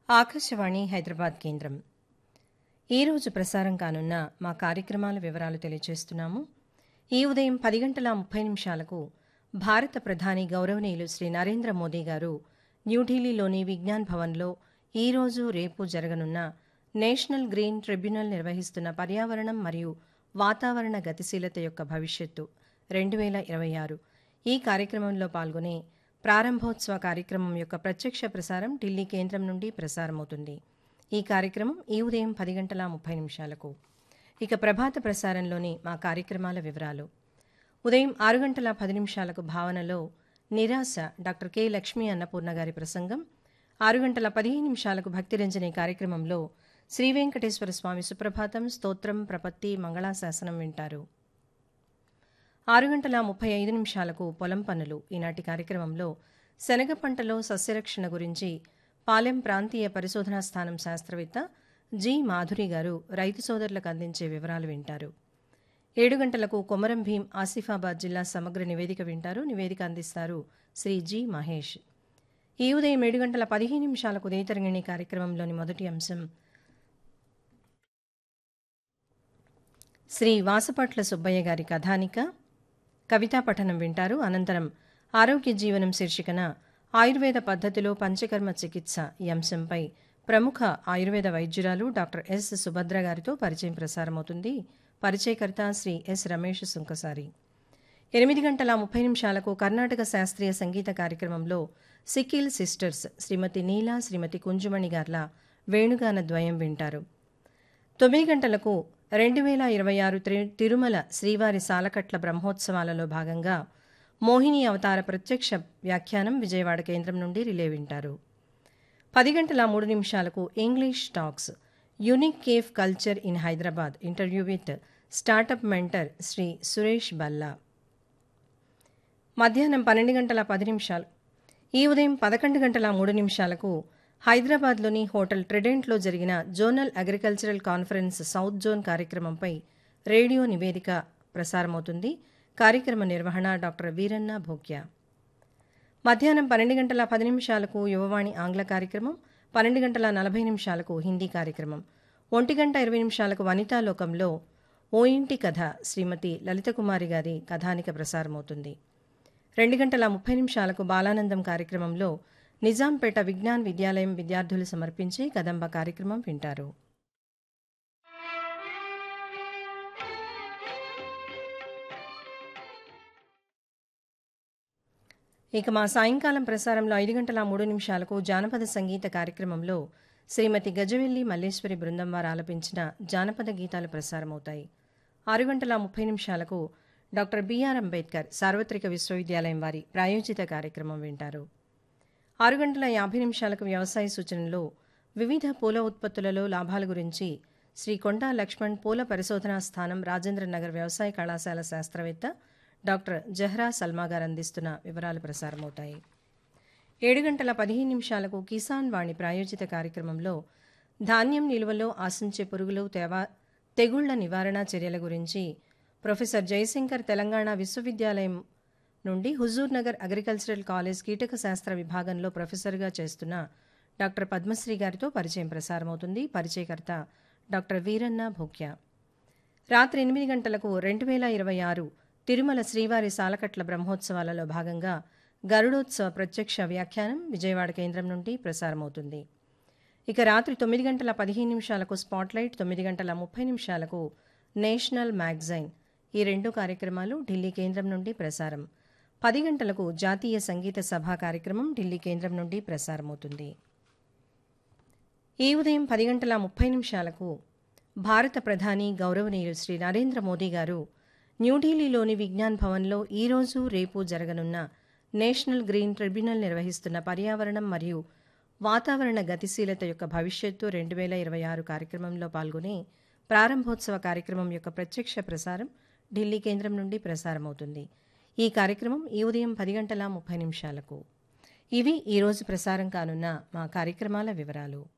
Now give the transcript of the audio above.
ఆకాశవాణి హైదరాబాద్ కేంద్రం ఈరోజు ప్రసారం కానున్న మా కార్యక్రమాల వివరాలు తెలియజేస్తున్నాము ఈ ఉదయం పది గంటల ముప్పై నిమిషాలకు భారత ప్రధాని గౌరవనీయులు శ్రీ నరేంద్ర మోదీ గారు న్యూఢిల్లీలోని విజ్ఞాన్ భవన్లో ఈరోజు రేపు జరగనున్న నేషనల్ గ్రీన్ ట్రిబ్యునల్ నిర్వహిస్తున్న పర్యావరణం మరియు వాతావరణ గతిశీలత యొక్క భవిష్యత్తు రెండు వేల ఇరవై ఆరు ఈ కార్యక్రమంలో పాల్గొనే ప్రారంభోత్సవ కార్యక్రమం యొక్క ప్రత్యక్ష ప్రసారం ఢిల్లీ కేంద్రం నుండి ప్రసారమవుతుంది ఈ కార్యక్రమం ఈ ఉదయం పది గంటల ముప్పై నిమిషాలకు ఇక ప్రభాత ప్రసారంలోని మా కార్యక్రమాల వివరాలు ఉదయం ఆరు గంటల పది నిమిషాలకు భావనలో నిరాశ డాక్టర్ కె లక్ష్మీ అన్నపూర్ణ గారి ప్రసంగం ఆరు గంటల పదిహేను నిమిషాలకు భక్తిరంజని కార్యక్రమంలో శ్రీ వెంకటేశ్వర స్వామి సుప్రభాతం స్తోత్రం ప్రపత్తి మంగళాశాసనం వింటారు ఆరు గంటల ముప్పై ఐదు నిమిషాలకు పొలం పనులు ఈనాటి కార్యక్రమంలో శనగ పంటలో సస్యరక్షణ గురించి పాలెం ప్రాంతీయ పరిశోధనా స్థానం శాస్త్రవేత్త జి మాధురి గారు రైతు సోదరులకు అందించే వివరాలు వింటారు ఏడు గంటలకు కొమరం భీం ఆసిఫాబాద్ జిల్లా సమగ్ర నివేదిక వింటారు నివేదిక అందిస్తారు శ్రీ జి మహేష్ ఈ ఉదయం ఏడు గంటల పదిహేను నిమిషాలకు ఉదయతరంగిణి కార్యక్రమంలోని మొదటి అంశం శ్రీ వాసపట్ల సుబ్బయ్య గారి కథానిక కవితా పఠనం వింటారు అనంతరం ఆరోగ్య జీవనం శీర్షికన ఆయుర్వేద పద్ధతిలో పంచకర్మ చికిత్స ఈ అంశంపై ప్రముఖ ఆయుర్వేద వైద్యురాలు డాక్టర్ ఎస్ సుభద్ర గారితో పరిచయం ప్రసారమవుతుంది పరిచయకర్త శ్రీ ఎస్ రమేష్ సుంకసారి ఎనిమిది గంటల ముప్పై నిమిషాలకు కర్ణాటక శాస్త్రీయ సంగీత కార్యక్రమంలో సికిల్ సిస్టర్స్ శ్రీమతి నీలా శ్రీమతి కుంజుమణి గార్ల వేణుగాన ద్వయం వింటారు తొమ్మిది గంటలకు రెండు వేల ఇరవై ఆరు త్రి- తిరుమల శ్రీవారి సాలకట్ల బ్రహ్మోత్సవాలలో భాగంగా మోహిని అవతార ప్రత్యక్ష వ్యాఖ్యానం విజయవాడ కేంద్రం నుండి రిలే వింటారు పది గంటల మూడు నిమిషాలకు English talks unique cafe culture in Hyderabad interview with startup mentor Shri Suresh Balla మధ్యాహ్నం పన్నెండు గంటల పది నిమిషాలు ఈ ఉదయం పదకొండు గంటల మూడు నిమిషాలకు హైదరాబాద్లోని హోటల్ ట్రిడెంట్లో జరిగిన zonal agricultural conference south zone కార్యక్రమంపై రేడియో నివేదిక ప్రసారమవుతుంది కార్యక్రమ నిర్వహణ డాక్టర్ వీరన్న భోగ్య మధ్యాహ్నం పన్నెండు గంటల పది నిమిషాలకు యువవాణి ఆంగ్ల కార్యక్రమం పన్నెండు గంటల నలభై నిమిషాలకు హిందీ కార్యక్రమం ఒంటి గంట ఇరవై నిమిషాలకు వనితాలోకంలో ఓ ఇంటి కథ శ్రీమతి లలితకుమారి గారి కథానిక ప్రసారమవుతుంది రెండు గంటల ముప్పై నిమిషాలకు బాలానందం కార్యక్రమంలో నిజాంపేట విజ్ఞాన్ విద్యాలయం విద్యార్థులు సమర్పించే కదంబ కార్యక్రమం వింటారు ఇక మా సాయంకాలం ప్రసారంలో ఐదు గంటల మూడు నిమిషాలకు జానపద సంగీత కార్యక్రమంలో శ్రీమతి గజవెల్లి మల్లేశ్వరి బృందం వారు ఆలపించిన జానపద గీతాలు ప్రసారమవుతాయి ఆరు గంటల ముప్పై నిమిషాలకు డాక్టర్ బిఆర్ అంబేద్కర్ సార్వత్రిక విశ్వవిద్యాలయం వారి ప్రాయోజిత కార్యక్రమం వింటారు ఆరు గంటల యాభై నిమిషాలకు వ్యవసాయ సూచనలో వివిధ పూల ఉత్పత్తులలో లాభాల గురించి శ్రీ కొండా లక్ష్మణ్ పూల పరిశోధనా స్థానం రాజేంద్ర నగర్ వ్యవసాయ కళాశాల శాస్త్రవేత్త డాక్టర్ జహ్రా సల్మా గారు అందిస్తున్న వివరాలు ప్రసారమవుతాయి ఏడు గంటల పదిహేను నిమిషాలకు కిసాన్ వాణి ప్రాయోజిత కార్యక్రమంలో ధాన్యం నిల్వలో ఆశించే పురుగులు తెవా తెగుళ్ల నివారణ చర్యల గురించి ప్రొఫెసర్ జయశంకర్ తెలంగాణ విశ్వవిద్యాలయం నుండి హుజూర్ నగర్ అగ్రికల్చరల్ కాలేజ్ కీటక శాస్త్ర విభాగంలో ప్రొఫెసర్గా చేస్తున్న డాక్టర్ పద్మశ్రీ గారితో పరిచయం ప్రసారమవుతుంది పరిచయకర్త డాక్టర్ వీరన్న భోక్యా రాత్రి ఎనిమిది గంటలకు రెండు వేల ఇరవై ఆరు తిరుమల శ్రీవారి సాలకట్ల బ్రహ్మోత్సవాలలో భాగంగా గరుడోత్సవ ప్రత్యక్ష వ్యాఖ్యానం విజయవాడ కేంద్రం నుండి ప్రసారమవుతుంది ఇక రాత్రి తొమ్మిది గంటల పదిహేను నిమిషాలకు స్పాట్లైట్ తొమ్మిది గంటల ముప్పై నిమిషాలకు నేషనల్ మ్యాగజైన్ ఈ రెండు కార్యక్రమాలు ఢిల్లీ కేంద్రం నుండి ప్రసారం పది గంటలకు జాతీయ సంగీత సభ కార్యక్రమం ఢిల్లీ కేంద్రం నుండి ప్రసారమవుతుంది ఈ ఉదయం పది గంటల ముప్పై నిమిషాలకు భారత ప్రధాని గౌరవనీయులు శ్రీ నరేంద్ర మోదీ గారు న్యూఢిల్లీలోని విజ్ఞాన్ భవన్లో ఈరోజు రేపు జరగనున్న నేషనల్ గ్రీన్ ట్రిబ్యునల్ నిర్వహిస్తున్న పర్యావరణం మరియు వాతావరణ గతిశీలత యొక్క భవిష్యత్తు రెండు వేల ఇరవై ఆరు కార్యక్రమంలో పాల్గొనే ప్రారంభోత్సవ కార్యక్రమం యొక్క ప్రత్యక్ష ప్రసారం ఢిల్లీ కేంద్రం నుండి ప్రసారమవుతుంది ఈ కార్యక్రమం ఈ ఉదయం పది గంటల ముప్పై నిమిషాలకు ఇవి ఈరోజు ప్రసారం కానున్న మా కార్యక్రమాల వివరాలు